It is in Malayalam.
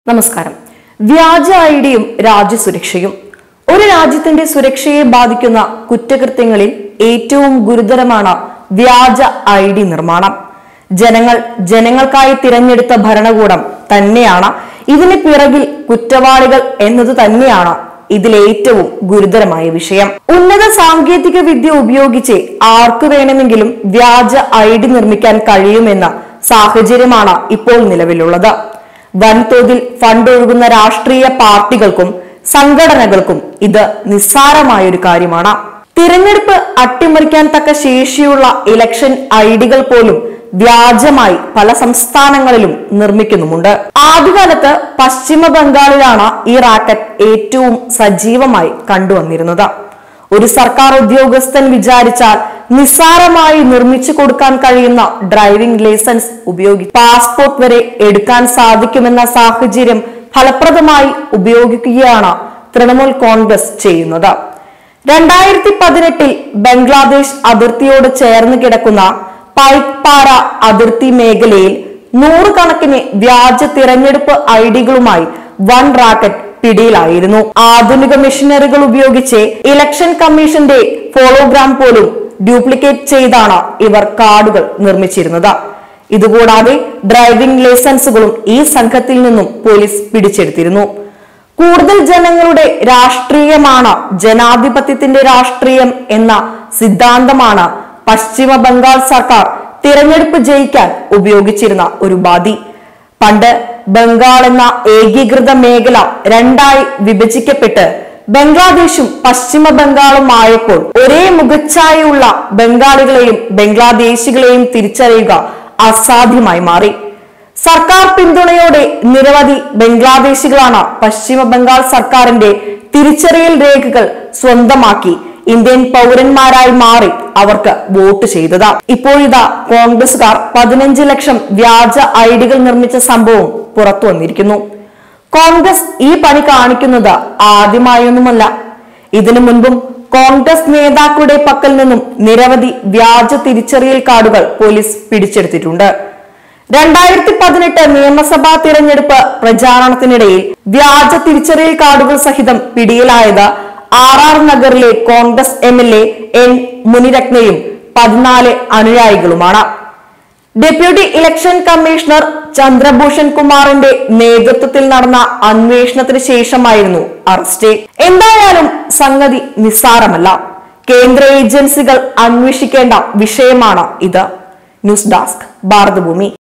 നമസ്കാരം വ്യാജ ഐഡിയും രാജ്യസുരക്ഷയും ഒരു രാജ്യത്തിന്റെ സുരക്ഷയെ ബാധിക്കുന്ന കുറ്റകൃത്യങ്ങളിൽ ഏറ്റവും ഗുരുതരമാണ് വ്യാജ ഐ ഡി നിർമ്മാണം ജനങ്ങൾ ജനങ്ങൾക്കായി തിരഞ്ഞെടുത്ത ഭരണകൂടം തന്നെയാണ് ഇതിന് പിറകിൽ കുറ്റവാളികൾ എന്നത് തന്നെയാണ് ഇതിലേറ്റവും ഗുരുതരമായ വിഷയം ഉന്നത സാങ്കേതിക വിദ്യ ഉപയോഗിച്ച് ആർക്കു വേണമെങ്കിലും വ്യാജ ഐ ഡി നിർമ്മിക്കാൻ കഴിയുമെന്ന സാഹചര്യമാണ് ഇപ്പോൾ നിലവിലുള്ളത് വൻതോതിൽ ഫണ്ട് ഒഴുകുന്ന രാഷ്ട്രീയ പാർട്ടികൾക്കും സംഘടനകൾക്കും ഇത് നിസ്സാരമായൊരു കാര്യമാണ് തിരഞ്ഞെടുപ്പ് അട്ടിമറിക്കാൻ തക്ക ശേഷിയുള്ള ഇലക്ഷൻ ഐഡികൾ പോലും വ്യാജമായി പല സംസ്ഥാനങ്ങളിലും നിർമ്മിക്കുന്നുമുണ്ട് ആദ്യകാലത്ത് പശ്ചിമ ബംഗാളിലാണ് ഈ റാക്കറ്റ് ഏറ്റവും സജീവമായി കണ്ടുവന്നിരുന്നത് ഒരു സർക്കാർ ഉദ്യോഗസ്ഥൻ വിചാരിച്ചാൽ നിസ്സാരമായി നിർമ്മിച്ചു കൊടുക്കാൻ കഴിയുന്ന ഡ്രൈവിംഗ് ലൈസൻസ് ഉപയോഗിച്ച് പാസ്പോർട്ട് വരെ എടുക്കാൻ സാധിക്കുമെന്ന സാഹചര്യം ഫലപ്രദമായി ഉപയോഗിക്കുകയാണ് തൃണമൂൽ കോൺഗ്രസ് ചെയ്യുന്നത് രണ്ടായിരത്തി പതിനെട്ടിൽ ബംഗ്ലാദേശ് അതിർത്തിയോട് ചേർന്ന് കിടക്കുന്ന പൈക്പാറ അതിർത്തി മേഖലയിൽ നൂറുകണക്കിന് വ്യാജ തിരഞ്ഞെടുപ്പ് ഐഡികളുമായി വൻ റാക്കറ്റ് പിടിയിലായിരുന്നു ആധുനിക മെഷീനറികൾ ഉപയോഗിച്ച് ഇലക്ഷൻ കമ്മീഷന്റെ ഫോളോഗ്രാം പോലും ഡ്യൂപ്ലിക്കേറ്റ് ചെയ്താണ് ഇവർ കാർഡുകൾ നിർമ്മിച്ചിരുന്നത് ഇതുകൂടാതെ ഡ്രൈവിംഗ് ലൈസൻസുകളും ഈ സംഘത്തിൽ നിന്നും പോലീസ് പിടിച്ചെടുത്തിരുന്നു കൂടുതൽ ജനങ്ങളുടെ രാഷ്ട്രീയമാണ് ജനാധിപത്യത്തിന്റെ രാഷ്ട്രീയം എന്ന സിദ്ധാന്തമാണ് പശ്ചിമ ബംഗാൾ സർക്കാർ തിരഞ്ഞെടുപ്പ് ജയിക്കാൻ ഉപയോഗിച്ചിരുന്ന ഒരു ഉപാധി പണ്ട് ബംഗാൾ എന്ന ഏകീകൃത മേഖല രണ്ടായി വിഭജിക്കപ്പെട്ട് ബംഗ്ലാദേശും പശ്ചിമ ബംഗാളും ആയപ്പോൾ ഒരേ മുഖച്ഛായയുള്ള ബംഗാളികളെയും ബംഗ്ലാദേശികളെയും തിരിച്ചറിയുക അസാധ്യമായി മാറി സർക്കാർ പിന്തുണയോടെ നിരവധി ബംഗ്ലാദേശികളാണ് പശ്ചിമ ബംഗാൾ സർക്കാരിന്റെ തിരിച്ചറിയൽ രേഖകൾ സ്വന്തമാക്കി ഇന്ത്യൻ പൗരന്മാരായി മാറി അവർക്ക് വോട്ട് ചെയ്തത് ഇപ്പോഴിതാ കോൺഗ്രസുകാർ പതിനഞ്ച് ലക്ഷം വ്യാജ ഐഡികൾ നിർമ്മിച്ച സംഭവം പുറത്തു വന്നിരിക്കുന്നു കോൺഗ്രസ് ഈ പണി കാണിക്കുന്നത് ആദ്യമായൊന്നുമല്ല ഇതിനു മുൻപും കോൺഗ്രസ് നേതാക്കളുടെ പക്കൽ നിന്നും നിരവധി വ്യാജ തിരിച്ചറിയൽ കാർഡുകൾ പോലീസ് പിടിച്ചെടുത്തിട്ടുണ്ട് രണ്ടായിരത്തി പതിനെട്ട് നിയമസഭാ തിരഞ്ഞെടുപ്പ് പ്രചാരണത്തിനിടയിൽ വ്യാജ തിരിച്ചറിയൽ കാർഡുകൾ സഹിതം പിടിയിലായത് ആർ ആർ നഗറിലെ Congress M L A N മുനിരത്നയും പതിനാല് അനുയായികളുമാണ് ഡെപ്യൂട്ടി ഇലക്ഷൻ കമ്മീഷണർ ചന്ദ്രഭൂഷൺ കുമാറിന്റെ നേതൃത്വത്തിൽ നടന്ന അന്വേഷണത്തിന് ശേഷമായിരുന്നു അറസ്റ്റ് എന്തായാലും സംഗതി നിസ്സാരമല്ല കേന്ദ്ര ഏജൻസികൾ അന്വേഷിക്കേണ്ട വിഷയമാണ് ഇത് ന്യൂസ് ഡെസ്ക് ഭാരതഭൂമി